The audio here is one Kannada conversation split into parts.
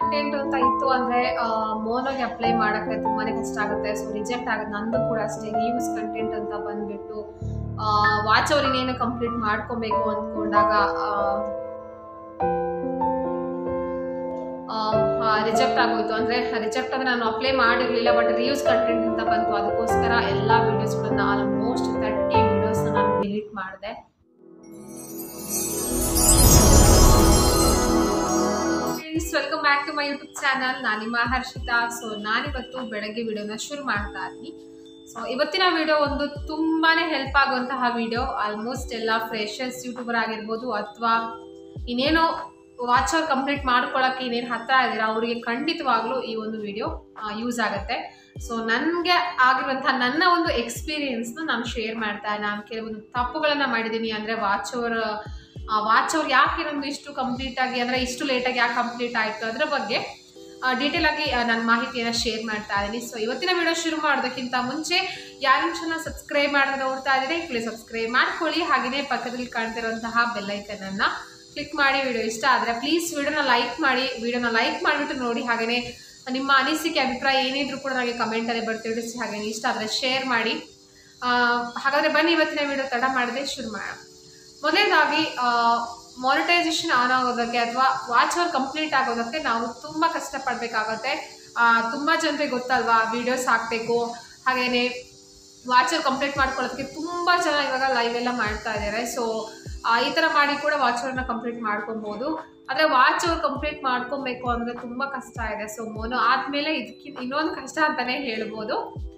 ಕಂಟೆಂಟ್ ಅಂತ ಇತ್ತು ಅಂದರೆ ಮೋನೋಗೆ ಅಪ್ಲೈ ಮಾಡೋಕ್ಕೆ ತುಂಬಾ ಕಷ್ಟ ಆಗುತ್ತೆ ಸೊ ರಿಜೆಕ್ಟ್ ಆಗುತ್ತೆ ನಂದು ಕೂಡ ಅಷ್ಟೇ ರಿಯೂಸ್ ಕಂಟೆಂಟ್ ಅಂತ ಬಂದುಬಿಟ್ಟು ವಾಚ್ ಅವ್ರು ಇನ್ನೇನು ಕಂಪ್ಲೀಟ್ ಮಾಡ್ಕೊಬೇಕು ಅಂದ್ಕೊಂಡಾಗ ರಿಜೆಕ್ಟ್ ಆಗೋಯ್ತು ಅಂದರೆ ರಿಜೆಕ್ಟ್ ಅಂದರೆ ನಾನು ಅಪ್ಲೈ ಮಾಡಿರಲಿಲ್ಲ ಬಟ್ ರಿಯೂಸ್ ಕಂಟೆಂಟ್ ಅಂತ ಬಂತು ಅದಕ್ಕೋಸ್ಕರ ಎಲ್ಲ ವೀಡಿಯೋಸ್ಗಳನ್ನ ಆಲ್ಮೋಸ್ಟ್ ತರ್ಟಿ ವೀಡಿಯೋಸ್ನ ನಾನು ಡಿಲೀಟ್ ಮಾಡಿದೆ friends welcome back to my YouTube channel ನಾನು ನಿಮ್ಮ ಹರ್ಷಿತಾ ಸೊ ನಾನಿವತ್ತು ಬೆಳಗ್ಗೆ ವಿಡಿಯೋನ ಶುರು ಮಾಡ್ತಾ ಇದ್ದೀನಿ ಸೊ ಇವತ್ತಿನ ವಿಡಿಯೋ ಒಂದು ತುಂಬಾ ಹೆಲ್ಪ್ ಆಗುವಂತಹ ವಿಡಿಯೋ ಆಲ್ಮೋಸ್ಟ್ ಎಲ್ಲ ಫ್ರೆಷರ್ಸ್ ಯೂಟ್ಯೂಬರ್ ಆಗಿರ್ಬೋದು ಅಥವಾ ಇನ್ನೇನೋ ವಾಚ್ ಅವ್ರು ಕಂಪ್ಲೀಟ್ ಮಾಡ್ಕೊಳ್ಳೋಕ್ಕೆ ಇನ್ನೇನು ಹತ್ತಿರ ಇದ್ದೀರಾ ಅವರಿಗೆ ಖಂಡಿತವಾಗ್ಲೂ ಈ ಒಂದು ವಿಡಿಯೋ ಯೂಸ್ ಆಗುತ್ತೆ ಸೊ ನನಗೆ ಆಗಿರುವಂತಹ ನನ್ನ ಒಂದು ಎಕ್ಸ್ಪೀರಿಯೆನ್ಸ್ನ ನಾನು ಶೇರ್ ಮಾಡ್ತಾ ನಾನು ಕೆಲವೊಂದು ತಪ್ಪುಗಳನ್ನು ಮಾಡಿದ್ದೀನಿ ಅಂದರೆ ವಾಚ್ ಅವರ ವಾಚ್ ಅವ್ರು ಯಾಕೆ ಇದೊಂದು ಇಷ್ಟು ಕಂಪ್ಲೀಟ್ ಆಗಿ ಅಂದರೆ ಇಷ್ಟು ಲೇಟಾಗಿ ಯಾಕೆ ಕಂಪ್ಲೀಟ್ ಆಯಿತು ಅದರ ಬಗ್ಗೆ ಡೀಟೇಲ್ ಆಗಿ ನನ್ನ ಮಾಹಿತಿಯನ್ನು ಶೇರ್ ಮಾಡ್ತಾ ಇದ್ದೀನಿ ಸೊ ಇವತ್ತಿನ ವಿಡಿಯೋ ಶುರು ಮಾಡೋದಕ್ಕಿಂತ ಮುಂಚೆ ಯಾರು ಚಾನಲ್ ಸಬ್ಸ್ಕ್ರೈಬ್ ಮಾಡಿದ್ರೆ ನೋಡ್ತಾ ಇದ್ದೀರಿ ಪ್ಲೀಸ್ ಸಬ್ಸ್ಕ್ರೈಬ್ ಮಾಡ್ಕೊಳ್ಳಿ ಹಾಗೆಯೇ ಪಕ್ಕದಲ್ಲಿ ಕಾಣ್ತಿರುವಂತಹ ಬೆಲ್ಲೈಕನನ್ನು ಕ್ಲಿಕ್ ಮಾಡಿ ವಿಡಿಯೋ ಇಷ್ಟ ಆದರೆ ಪ್ಲೀಸ್ ವಿಡಿಯೋನ ಲೈಕ್ ಮಾಡಿ ವಿಡಿಯೋನ ಲೈಕ್ ಮಾಡಿಬಿಟ್ಟು ನೋಡಿ ಹಾಗೆಯೇ ನಿಮ್ಮ ಅನಿಸಿಕೆ ಅಭಿಪ್ರಾಯ ಏನಿದ್ರು ಕೂಡ ನನಗೆ ಕಮೆಂಟಲ್ಲಿ ಬರ್ತಿಳಿಸಿ ಹಾಗೆ ಇಷ್ಟ ಆದರೆ ಶೇರ್ ಮಾಡಿ ಹಾಗಾದರೆ ಬನ್ನಿ ಇವತ್ತಿನ ವಿಡಿಯೋ ತಡ ಮಾಡದೆ ಶುರು ಮಾಡೋಣ ಮೊದಲನೇದಾಗಿ ಮಾನಿಟೈಸೇಷನ್ ಆನ್ ಆಗೋದಕ್ಕೆ ಅಥವಾ ವಾಚ್ ಅವರ್ ಕಂಪ್ಲೀಟ್ ಆಗೋದಕ್ಕೆ ನಾವು ತುಂಬ ಕಷ್ಟಪಡಬೇಕಾಗತ್ತೆ ತುಂಬ ಜನರಿಗೆ ಗೊತ್ತಲ್ವಾ ವೀಡಿಯೋಸ್ ಹಾಕಬೇಕು ಹಾಗೆಯೇ ವಾಚರ್ ಕಂಪ್ಲೀಟ್ ಮಾಡ್ಕೊಳ್ಳೋದಕ್ಕೆ ತುಂಬ ಜನ ಇವಾಗ ಲೈವ್ ಎಲ್ಲ ಮಾಡ್ತಾ ಇದ್ದಾರೆ ಸೊ ಈ ಥರ ಮಾಡಿ ಕೂಡ ವಾಚ್ ಅವರ್ನ ಕಂಪ್ಲೀಟ್ ಮಾಡ್ಕೊಬೋದು ಆದರೆ ವಾಚ್ ಅವ್ರು ಕಂಪ್ಲೀಟ್ ಮಾಡ್ಕೊಬೇಕು ಅಂದರೆ ತುಂಬ ಕಷ್ಟ ಇದೆ ಸೊ ಮೋನೋ ಆದಮೇಲೆ ಇದಕ್ಕಿಂತ ಇನ್ನೊಂದು ಕಷ್ಟ ಅಂತಲೇ ಹೇಳ್ಬೋದು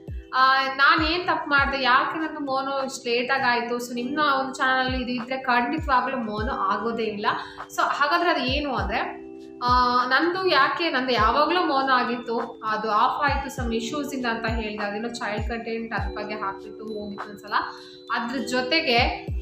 ನಾನು ಏನು ತಪ್ಪು ಮಾಡಿದೆ ಯಾಕೆ ನನ್ನ ಮೋನೋ ಇಷ್ಟು ಲೇಟಾಗಿ ಆಯಿತು ಸೊ ನಿಮ್ಮ ಒಂದು ಚಾನಲ್ ಇದು ಇದ್ದರೆ ಖಂಡಿತವಾಗ್ಲೂ ಮೋನೋ ಆಗೋದೇ ಇಲ್ಲ ಸೊ ಹಾಗಾದರೆ ಅದು ಏನು ಅಂದರೆ ನಂದು ಯಾಕೆ ನಂದು ಯಾವಾಗಲೂ ಮೋನೋ ಆಗಿತ್ತು ಅದು ಆಫ್ ಆಯಿತು ಸಮ್ ಇಶ್ಯೂಸಿಂದ ಅಂತ ಹೇಳಿದೆ ಅದೇನೋ ಚೈಲ್ಡ್ ಕಂಟೆಂಟ್ ಅದ್ರ ಬಗ್ಗೆ ಹಾಕ್ಬಿಟ್ಟು ಹೋಗಿತ್ತು ಒಂದ್ಸಲ ಅದ್ರ ಜೊತೆಗೆ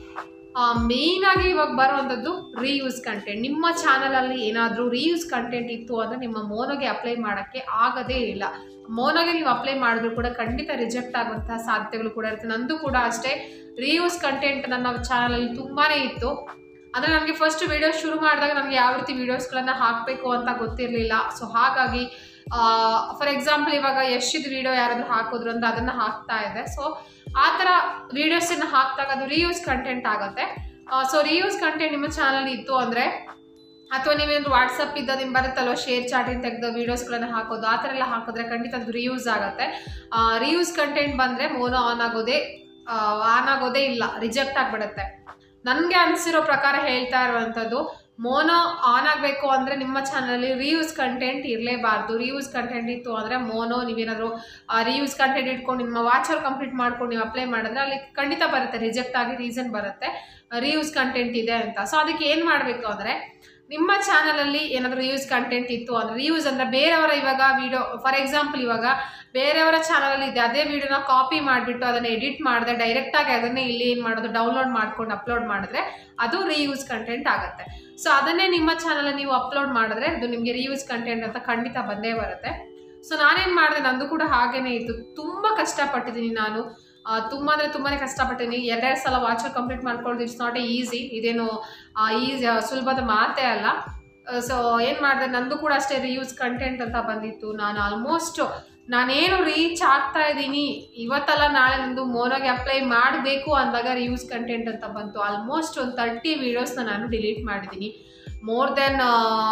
ಮೇಯ್ನಾಗಿ ಇವಾಗ ಬರುವಂಥದ್ದು ರೀಯೂಸ್ ಕಂಟೆಂಟ್ ನಿಮ್ಮ ಚಾನಲಲ್ಲಿ ಏನಾದರೂ ರೀಯೂಸ್ ಕಂಟೆಂಟ್ ಇತ್ತು ಅಂದರೆ ನಿಮ್ಮ ಮೋನೋಗೆ ಅಪ್ಲೈ ಮಾಡೋಕ್ಕೆ ಆಗೋದೇ ಇಲ್ಲ ಮೋನೋಗೆ ನೀವು ಅಪ್ಲೈ ಮಾಡಿದ್ರು ಕೂಡ ಖಂಡಿತ ರಿಜೆಕ್ಟ್ ಆಗುವಂತಹ ಸಾಧ್ಯತೆಗಳು ಕೂಡ ಇರುತ್ತೆ ನಂದು ಕೂಡ ಅಷ್ಟೇ ರೀಯೂಸ್ ಕಂಟೆಂಟ್ ನನ್ನ ಚಾನಲಲ್ಲಿ ತುಂಬಾ ಇತ್ತು ಅಂದರೆ ನನಗೆ ಫಸ್ಟ್ ವೀಡಿಯೋ ಶುರು ಮಾಡಿದಾಗ ನನಗೆ ಯಾವ ರೀತಿ ವೀಡಿಯೋಸ್ಗಳನ್ನು ಹಾಕಬೇಕು ಅಂತ ಗೊತ್ತಿರಲಿಲ್ಲ ಸೊ ಹಾಗಾಗಿ ಫಾರ್ ಎಕ್ಸಾಂಪಲ್ ಇವಾಗ ಯಶಿದ್ ವೀಡಿಯೋ ಯಾರಾದರೂ ಹಾಕಿದ್ರು ಅಂತ ಅದನ್ನು ಹಾಕ್ತಾ ಇದೆ ಸೊ ಆ ಥರ ವೀಡಿಯೋಸನ್ನು ಹಾಕಿದಾಗ ಅದು ರೀಯೂಸ್ ಕಂಟೆಂಟ್ ಆಗುತ್ತೆ ಸೊ ರೀಯೂಸ್ ಕಂಟೆಂಟ್ ನಿಮ್ಮ ಚಾನಲ್ ಇತ್ತು ಅಂದರೆ ಅಥವಾ ನೀವೇನಾದ್ರು ವಾಟ್ಸಪ್ ಇದ್ದ ನಿಮ್ಮ ಬರುತ್ತಲ್ವ ಶೇರ್ ಚಾಟಿಂಗ್ ತೆಗೆದು ವೀಡಿಯೋಸ್ಗಳನ್ನು ಹಾಕೋದು ಆ ಥರ ಎಲ್ಲ ಹಾಕಿದ್ರೆ ಖಂಡಿತ ಅದು ರಿಯೂಸ್ ಆಗುತ್ತೆ ರಿಯೂಸ್ ಕಂಟೆಂಟ್ ಬಂದರೆ ಮೋನೋ ಆನ್ ಆಗೋದೇ ಆನ್ ಆಗೋದೇ ಇಲ್ಲ ರಿಜೆಕ್ಟ್ ಆಗಿಬಿಡುತ್ತೆ ನನಗೆ ಅನಿಸಿರೋ ಪ್ರಕಾರ ಹೇಳ್ತಾ ಇರುವಂಥದ್ದು ಮೋನೋ ಆನ್ ಆಗಬೇಕು ಅಂದರೆ ನಿಮ್ಮ ಚಾನಲಲ್ಲಿ ರಿಯೂಸ್ ಕಂಟೆಂಟ್ ಇರಲೇಬಾರ್ದು ರಿಯೂಸ್ ಕಂಟೆಂಟ್ ಇತ್ತು ಅಂದರೆ ಮೋನೋ ನೀವೇನಾದರೂ ರಿಯೂಸ್ ಕಂಟೆಂಟ್ ಇಟ್ಕೊಂಡು ನಿಮ್ಮ ವಾಚರ್ ಕಂಪ್ಲೀಟ್ ಮಾಡ್ಕೊಂಡು ನೀವು ಅಪ್ಲೈ ಮಾಡಿದ್ರೆ ಅಲ್ಲಿ ಖಂಡಿತ ಬರುತ್ತೆ ರಿಜೆಕ್ಟ್ ಆಗಿ ರೀಸನ್ ಬರುತ್ತೆ ರಿಯೂಸ್ ಕಂಟೆಂಟ್ ಇದೆ ಅಂತ ಸೊ ಅದಕ್ಕೆ ಏನು ಮಾಡಬೇಕು ಅಂದರೆ ನಿಮ್ಮ ಚಾನಲಲ್ಲಿ ಏನಾದರೂ ರಿಯೂಸ್ ಕಂಟೆಂಟ್ ಇತ್ತು ಅಂದರೆ ರಿಯೂಸ್ ಅಂದರೆ ಬೇರೆಯವರ ಇವಾಗ ವಿಡಿಯೋ ಫಾರ್ ಎಕ್ಸಾಂಪಲ್ ಇವಾಗ ಬೇರೆಯವರ ಚಾನಲಲ್ಲಿ ಇದೆ ಅದೇ ವಿಡಿಯೋನ ಕಾಪಿ ಮಾಡಿಬಿಟ್ಟು ಅದನ್ನು ಎಡಿಟ್ ಮಾಡಿದ್ರೆ ಡೈರೆಕ್ಟಾಗಿ ಅದನ್ನೇ ಇಲ್ಲಿ ಏನು ಮಾಡೋದು ಡೌನ್ಲೋಡ್ ಮಾಡ್ಕೊಂಡು ಅಪ್ಲೋಡ್ ಮಾಡಿದ್ರೆ ಅದು ರೀಯೂಸ್ ಕಂಟೆಂಟ್ ಆಗುತ್ತೆ ಸೊ ಅದನ್ನೇ ನಿಮ್ಮ ಚಾನಲಲ್ಲಿ ನೀವು ಅಪ್ಲೋಡ್ ಮಾಡಿದ್ರೆ ಅದು ನಿಮಗೆ ರೀಯೂಸ್ ಕಂಟೆಂಟ್ ಅಂತ ಖಂಡಿತ ಬಂದೇ ಬರುತ್ತೆ ಸೊ ನಾನೇನು ಮಾಡಿದೆ ನಂದು ಕೂಡ ಹಾಗೇ ಇತ್ತು ತುಂಬ ಕಷ್ಟಪಟ್ಟಿದ್ದೀನಿ ನಾನು ತುಂಬ ಅಂದರೆ ತುಂಬಾ ಕಷ್ಟಪಟ್ಟಿದ್ದೀನಿ ಎರಡೆರಡು ಸಲ ವಾಚರ್ ಕಂಪ್ಲೀಟ್ ಮಾಡ್ಕೊಳ್ಳೋದು ಇಟ್ಸ್ ನಾಟ್ ಎ ಈಸಿ ಇದೇನು ಈಸಿ ಸುಲಭದ ಮಾತೇ ಅಲ್ಲ ಸೊ ಏನು ಮಾಡಿದೆ ನಂದು ಕೂಡ ಅಷ್ಟೇ ರಿಯೂಸ್ ಕಂಟೆಂಟ್ ಅಂತ ಬಂದಿತ್ತು ನಾನು ಆಲ್ಮೋಸ್ಟ್ ನಾನೇನು ರೀಚ್ ಆಗ್ತಾ ಇದ್ದೀನಿ ಇವತ್ತಲ್ಲ ನಾಳೆ ನಂದು ಮೋನೋಗೆ ಅಪ್ಲೈ ಮಾಡಬೇಕು ಅಂದಾಗ ರಿಯೂಸ್ ಕಂಟೆಂಟ್ ಅಂತ ಬಂತು ಆಲ್ಮೋಸ್ಟ್ ಒಂದು ತರ್ಟಿ ವೀಡಿಯೋಸ್ನ ನಾನು ಡಿಲೀಟ್ ಮಾಡಿದ್ದೀನಿ more than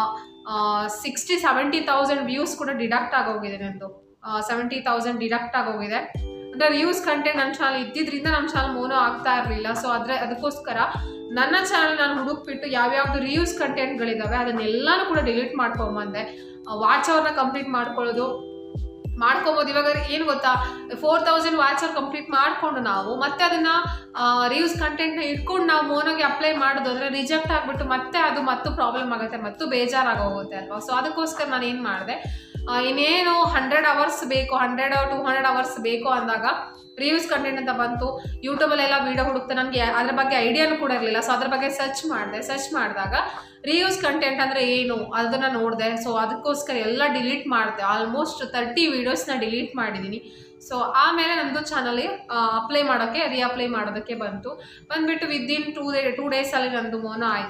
sixty seventy thousand views ಕೂಡ ಡಿಡಕ್ಟ್ ಆಗೋಗಿದೆ ನಂದು ಸೆವೆಂಟಿ ತೌಸಂಡ್ ಡಿಡಕ್ಟ್ ಆಗೋಗಿದೆ ಅಂದರೆ ರಿಯೂಸ್ ಕಂಟೆಂಟ್ ನನ್ನ ಚಾನಲ್ ಇದ್ದಿದ್ದರಿಂದ ನಮ್ಮ ಚಾನಲ್ ಮೋನೋ ಆಗ್ತಾ ಇರಲಿಲ್ಲ ಸೊ ಅದ್ರ ಅದಕ್ಕೋಸ್ಕರ ನನ್ನ ಚಾನಲ್ ನಾನು ಹುಡುಕ್ಬಿಟ್ಟು ಯಾವ್ಯಾವ್ದು ರಿಯೂಸ್ ಕಂಟೆಂಟ್ಗಳಿದ್ದಾವೆ ಅದನ್ನೆಲ್ಲನೂ ಕೂಡ ಡಿಲೀಟ್ ಮಾಡ್ಕೊಂಬಂದೆ ವಾಚ್ ಅವ್ರನ್ನ ಕಂಪ್ಲೀಟ್ ಮಾಡ್ಕೊಳ್ಳೋದು ಮಾಡ್ಕೊಬೋದು ಇವಾಗ ಏನು ಗೊತ್ತಾ ಫೋರ್ ತೌಸಂಡ್ ವಾಚರ್ ಕಂಪ್ಲೀಟ್ ಮಾಡಿಕೊಂಡು ನಾವು ಮತ್ತೆ ಅದನ್ನು ರಿಯೂಸ್ ಕಂಟೆಂಟ್ನ ಇಟ್ಕೊಂಡು ನಾವು ಮೋನೋಗೆ ಅಪ್ಲೈ ಮಾಡೋದು ಅಂದರೆ ರಿಜೆಕ್ಟ್ ಆಗಿಬಿಟ್ಟು ಮತ್ತೆ ಅದು ಮತ್ತು ಪ್ರಾಬ್ಲಮ್ ಆಗುತ್ತೆ ಮತ್ತು ಬೇಜಾರಾಗೋಗುತ್ತೆ ಅಲ್ವಾ ಸೊ ಅದಕ್ಕೋಸ್ಕರ ನಾನು ಏನು ಮಾಡಿದೆ ಇನ್ನೇನು ಹಂಡ್ರೆಡ್ ಅವರ್ಸ್ ಬೇಕು ಹಂಡ್ರೆಡ್ ಟು ಹಂಡ್ರೆಡ್ ಅವರ್ಸ್ ಬೇಕು ಅಂದಾಗ ರಿವ್ಯೂಸ್ ಕಂಟೆಂಟ್ ಅಂತ ಬಂತು ಯೂಟ್ಯೂಬಲ್ಲೆಲ್ಲ ವೀಡಿಯೋ ಹುಡುಕ್ತಾ ನನಗೆ ಅದ್ರ ಬಗ್ಗೆ ಐಡಿಯಾನು ಕೂಡ ಇರಲಿಲ್ಲ ಸೊ ಅದ್ರ ಬಗ್ಗೆ ಸರ್ಚ್ ಮಾಡಿದೆ ಸರ್ಚ್ ಮಾಡಿದಾಗ ರಿವ್ಯೂಸ್ ಕಂಟೆಂಟ್ ಅಂದರೆ ಏನು ಅದನ್ನು ನೋಡಿದೆ ಸೊ ಅದಕ್ಕೋಸ್ಕರ ಎಲ್ಲ ಡಿಲೀಟ್ ಮಾಡಿದೆ ಆಲ್ಮೋಸ್ಟ್ ತರ್ಟಿ ವೀಡಿಯೋಸ್ನ ಡಿಲೀಟ್ ಮಾಡಿದ್ದೀನಿ ಸೊ ಆಮೇಲೆ ನಮ್ಮದು ಚಾನಲ್ಲಿ ಅಪ್ಲೈ ಮಾಡೋಕ್ಕೆ ರೀಅಪ್ಲೈ ಮಾಡೋದಕ್ಕೆ ಬಂತು ಬಂದುಬಿಟ್ಟು ವಿದಿನ್ ಟೂ ಡೇ ಟೂ ಡೇಸಲ್ಲಿ ನಂದು ಮೋನ ಆಯಿತು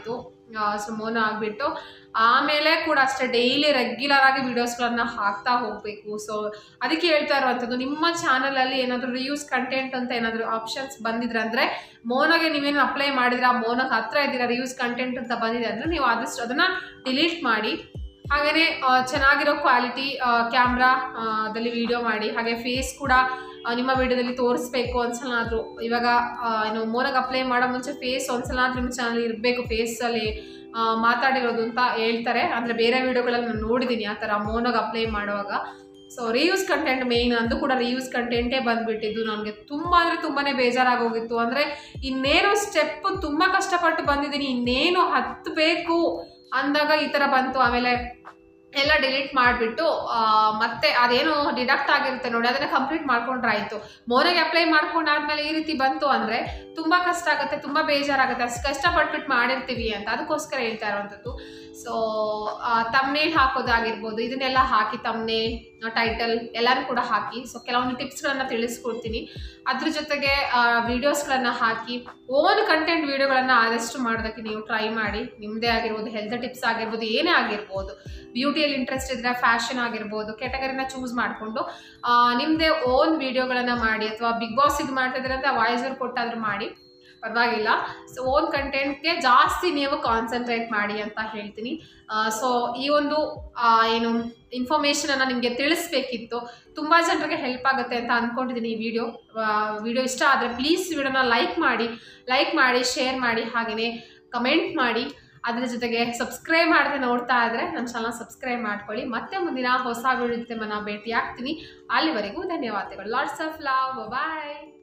ಸೊ ಮೋನ ಆಗಿಬಿಟ್ಟು ಆಮೇಲೆ ಕೂಡ ಅಷ್ಟೇ ಡೈಲಿ ರೆಗ್ಯುಲರ್ ಆಗಿ ವಿಡಿಯೋಸ್ಗಳನ್ನ ಹಾಕ್ತಾ ಹೋಗಬೇಕು ಸೊ ಅದಕ್ಕೆ ಹೇಳ್ತಾ ಇರುವಂಥದ್ದು ನಿಮ್ಮ ಚಾನಲಲ್ಲಿ ಏನಾದರೂ ರಿಯೂಸ್ ಕಂಟೆಂಟ್ ಅಂತ ಏನಾದರೂ ಆಪ್ಷನ್ಸ್ ಬಂದಿದ್ರೆ ಅಂದರೆ ಮೋನಗೆ ನೀವೇನು ಅಪ್ಲೈ ಮಾಡಿದ್ರೆ ಆ ಮೋನಗೆ ಹತ್ರ ಇದ್ದೀರಾ ರಿಯೂಸ್ ಕಂಟೆಂಟ್ ಅಂತ ಬಂದಿದೆ ಅಂದರೆ ನೀವು ಆದಷ್ಟು ಅದನ್ನು ಡಿಲೀಟ್ ಮಾಡಿ ಹಾಗೆಯೇ ಚೆನ್ನಾಗಿರೋ ಕ್ವಾಲಿಟಿ ಕ್ಯಾಮ್ರಾ ದಲ್ಲಿ ವಿಡಿಯೋ ಮಾಡಿ ಹಾಗೆ ಫೇಸ್ ಕೂಡ ಆ, ನಿಮ್ಮ ವಿಡಿಯೋದಲ್ಲಿ ತೋರಿಸ್ಬೇಕು ಒಂದ್ಸಲ ಇವಾಗ ಆ, ಏನು ಮೋನಗೆ ಅಪ್ಲೈ ಮಾಡೋ ಮುಂಚೆ ಫೇಸ್ ಒಂದ್ಸಲ ಆದ್ರೂ ನಿಮ್ಮ ಚಾನಲ್ ಇರಬೇಕು ಫೇಸಲ್ಲಿ ಮಾತಾಡಿರೋದು ಅಂತ ಹೇಳ್ತಾರೆ ಅಂದರೆ ಬೇರೆ ವಿಡಿಯೋಗಳಲ್ಲಿ ನಾನು ನೋಡಿದ್ದೀನಿ ಆ ಥರ ಮೋನಗೆ ಅಪ್ಲೈ ಮಾಡುವಾಗ ಸೊ ರಿಯೂಸ್ ಕಂಟೆಂಟ್ ಮೇಯ್ನ್ ಅಂದು ಕೂಡ ರಿಯೂಸ್ ಕಂಟೆಂಟೇ ಬಂದ್ಬಿಟ್ಟಿದ್ದು ನನಗೆ ತುಂಬ ಅಂದರೆ ತುಂಬಾ ಬೇಜಾರಾಗೋಗಿತ್ತು ಅಂದರೆ ಇನ್ನೇನು ಸ್ಟೆಪ್ ತುಂಬ ಕಷ್ಟಪಟ್ಟು ಬಂದಿದ್ದೀನಿ ಇನ್ನೇನು ಹತ್ತಬೇಕು ಅಂದಾಗ ಈ ಥರ ಬಂತು ಆಮೇಲೆ ಎಲ್ಲ ಡಿಲೀಟ್ ಮಾಡಿಬಿಟ್ಟು ಮತ್ತೆ ಅದೇನು ಡಿಡಕ್ಟ್ ಆಗಿರುತ್ತೆ ನೋಡಿ ಅದನ್ನು ಕಂಪ್ಲೀಟ್ ಮಾಡ್ಕೊಂಡ್ರೆ ಆಯಿತು ಮೋನಿಗೆ ಅಪ್ಲೈ ಮಾಡ್ಕೊಂಡಾದ್ಮೇಲೆ ಈ ರೀತಿ ಬಂತು ಅಂದರೆ ತುಂಬ ಕಷ್ಟ ಆಗುತ್ತೆ ತುಂಬ ಬೇಜಾರಾಗುತ್ತೆ ಅಷ್ಟು ಕಷ್ಟಪಟ್ಬಿಟ್ಟು ಮಾಡಿರ್ತೀವಿ ಅಂತ ಅದಕ್ಕೋಸ್ಕರ ಹೇಳ್ತಾ ಇರೋವಂಥದ್ದು ಸೊ ತಮ್ನೇಲ್ ಹಾಕೋದಾಗಿರ್ಬೋದು ಇದನ್ನೆಲ್ಲ ಹಾಕಿ ತಮ್ನೇಲ್ ಟೈಟಲ್ ಎಲ್ಲನೂ ಕೂಡ ಹಾಕಿ ಸೊ ಕೆಲವೊಂದು ಟಿಪ್ಸ್ಗಳನ್ನು ತಿಳಿಸ್ಕೊಡ್ತೀನಿ ಅದ್ರ ಜೊತೆಗೆ ವೀಡಿಯೋಸ್ಗಳನ್ನು ಹಾಕಿ ಓನ್ ಕಂಟೆಂಟ್ ವೀಡಿಯೋಗಳನ್ನು ಆದಷ್ಟು ಮಾಡೋದಕ್ಕೆ ನೀವು ಟ್ರೈ ಮಾಡಿ ನಿಮ್ಮದೇ ಆಗಿರ್ಬೋದು ಹೆಲ್ತ್ ಟಿಪ್ಸ್ ಆಗಿರ್ಬೋದು ಏನೇ ಆಗಿರ್ಬೋದು ಬ್ಯೂಟಿಯಲ್ಲಿ ಇಂಟ್ರೆಸ್ಟ್ ಇದ್ದರೆ ಫ್ಯಾಷನ್ ಆಗಿರ್ಬೋದು ಕೆಟಗರಿನ ಚೂಸ್ ಮಾಡಿಕೊಂಡು ನಿಮ್ಮದೇ ಓನ್ ವೀಡಿಯೋಗಳನ್ನು ಮಾಡಿ ಅಥವಾ ಬಿಗ್ ಬಾಸ್ ಇದು ಮಾಡ್ತಿದ್ರೆ ಅಂತ ವಾಯ್ಸ್ ಅವ್ರು ಕೊಟ್ಟಾದ್ರೂ ಮಾಡಿ ಪರವಾಗಿಲ್ಲ ಸೊ ಓನ್ ಕಂಟೆಂಟ್ಗೆ ಜಾಸ್ತಿ ನೀವು ಕಾನ್ಸಂಟ್ರೇಟ್ ಮಾಡಿ ಅಂತ ಹೇಳ್ತೀನಿ ಸೊ ಈ ಒಂದು ಆ, ಏನು ಇನ್ಫಾರ್ಮೇಷನನ್ನು ನಿಮಗೆ ತಿಳಿಸ್ಬೇಕಿತ್ತು ತುಂಬ ಜನರಿಗೆ ಹೆಲ್ಪ್ ಆಗುತ್ತೆ ಅಂತ ಅಂದ್ಕೊಂಡಿದ್ದೀನಿ ಈ ವಿಡಿಯೋ ವಿಡಿಯೋ ಇಷ್ಟ ಆದರೆ ಪ್ಲೀಸ್ ವಿಡಿಯೋನ ಲೈಕ್ ಮಾಡಿ ಲೈಕ್ ಮಾಡಿ ಶೇರ್ ಮಾಡಿ ಹಾಗೆಯೇ ಕಮೆಂಟ್ ಮಾಡಿ ಅದ್ರ ಜೊತೆಗೆ ಸಬ್ಸ್ಕ್ರೈಬ್ ಮಾಡದೆ ನೋಡ್ತಾ ಇದ್ರೆ ನಮ್ಮ ಚಾನಲ್ ಸಬ್ಸ್ಕ್ರೈಬ್ ಮಾಡ್ಕೊಳ್ಳಿ ಮತ್ತೆ ಮುಂದಿನ ಹೊಸ ವಿಡಿಯೋ ಜೊತೆ ನಾನು ಭೇಟಿ ಆಗ್ತೀನಿ ಅಲ್ಲಿವರೆಗೂ ಧನ್ಯವಾದಗಳು ಲಾಟ್ಸ್ ಆಫ್ ಲವ್ ಬಾಯ್